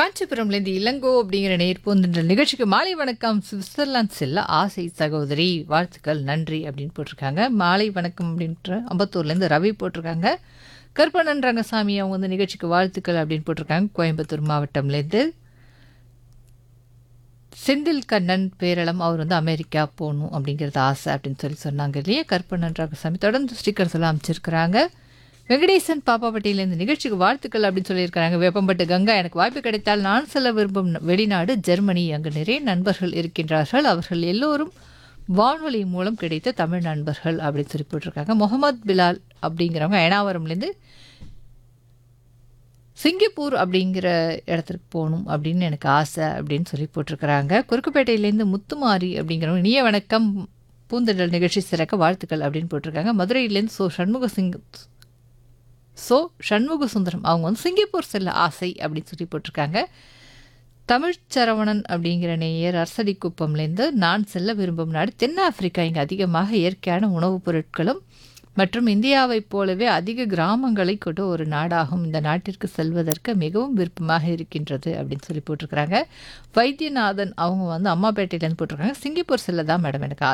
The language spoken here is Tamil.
காஞ்சிபுரம்லேருந்து இளங்கோ அப்படிங்கிற நேர் போன்ற நிகழ்ச்சிக்கு மாலை வணக்கம் சுவிட்சர்லாந்து செல்ல ஆசை சகோதரி வாழ்த்துக்கள் நன்றி அப்படின்னு போட்டிருக்காங்க மாலை வணக்கம் அப்படின்ற அம்பத்தூர்லேருந்து ரவி போட்டிருக்காங்க கருப்பணன் ரங்கசாமி அவங்க வந்து நிகழ்ச்சிக்கு வாழ்த்துக்கள் அப்படின்னு போட்டிருக்காங்க கோயம்புத்தூர் மாவட்டம்லேருந்து செந்தில் கண்ணன் பேரளம் அவர் வந்து அமெரிக்கா போகணும் அப்படிங்கிறது ஆசை அப்படின்னு சொல்லி சொன்னாங்க இல்லையா கருப்பண்ணன் ரங்கசாமி தொடர்ந்து ஸ்டிக்கர்ஸ் எல்லாம் அமைச்சிருக்கிறாங்க வெங்கடேசன் பாப்பாப்பட்டியிலேருந்து நிகழ்ச்சிக்கு வாழ்த்துக்கள் அப்படின்னு சொல்லியிருக்கிறாங்க வேப்பம்பட்டு கங்கா எனக்கு வாய்ப்பு கிடைத்தால் நான் செல்ல விரும்பும் வெளிநாடு ஜெர்மனி அங்கு நிறைய நண்பர்கள் இருக்கின்றார்கள் அவர்கள் எல்லோரும் வானொலி மூலம் கிடைத்த தமிழ் நண்பர்கள் அப்படின்னு சொல்லி போட்டிருக்காங்க முகமது பிலால் அப்படிங்கிறவங்க ஏனாவரம்லேருந்து சிங்கப்பூர் அப்படிங்கிற இடத்துக்கு போகணும் அப்படின்னு எனக்கு ஆசை அப்படின்னு சொல்லி போட்டிருக்கிறாங்க குறுக்குப்பேட்டையிலேருந்து முத்துமாரி அப்படிங்கிறவங்க இனிய வணக்கம் பூந்தடல் நிகழ்ச்சி சிறக்க வாழ்த்துக்கள் அப்படின்னு போட்டிருக்காங்க மதுரையிலேருந்து சோ சண்முக சிங் ஸோ சண்முக சுந்தரம் அவங்க வந்து சிங்கப்பூர் செல்ல ஆசை அப்படின்னு சொல்லி போட்டிருக்காங்க தமிழ்ச்சரவணன் அப்படிங்கிற நேயர் அரசடி குப்பம்லேருந்து நான் செல்ல விரும்பும் நாடு தென்னாப்பிரிக்கா இங்கே அதிகமாக இயற்கையான உணவுப் பொருட்களும் மற்றும் இந்தியாவைப் போலவே அதிக கிராமங்களை கொண்ட ஒரு நாடாகும் இந்த நாட்டிற்கு செல்வதற்கு மிகவும் விருப்பமாக இருக்கின்றது அப்படின்னு சொல்லி போட்டிருக்கிறாங்க வைத்தியநாதன் அவங்க வந்து அம்மாப்பேட்டையிலேருந்து போட்டிருக்காங்க சிங்கப்பூர் செல்ல தான் மேடம் எனக்கு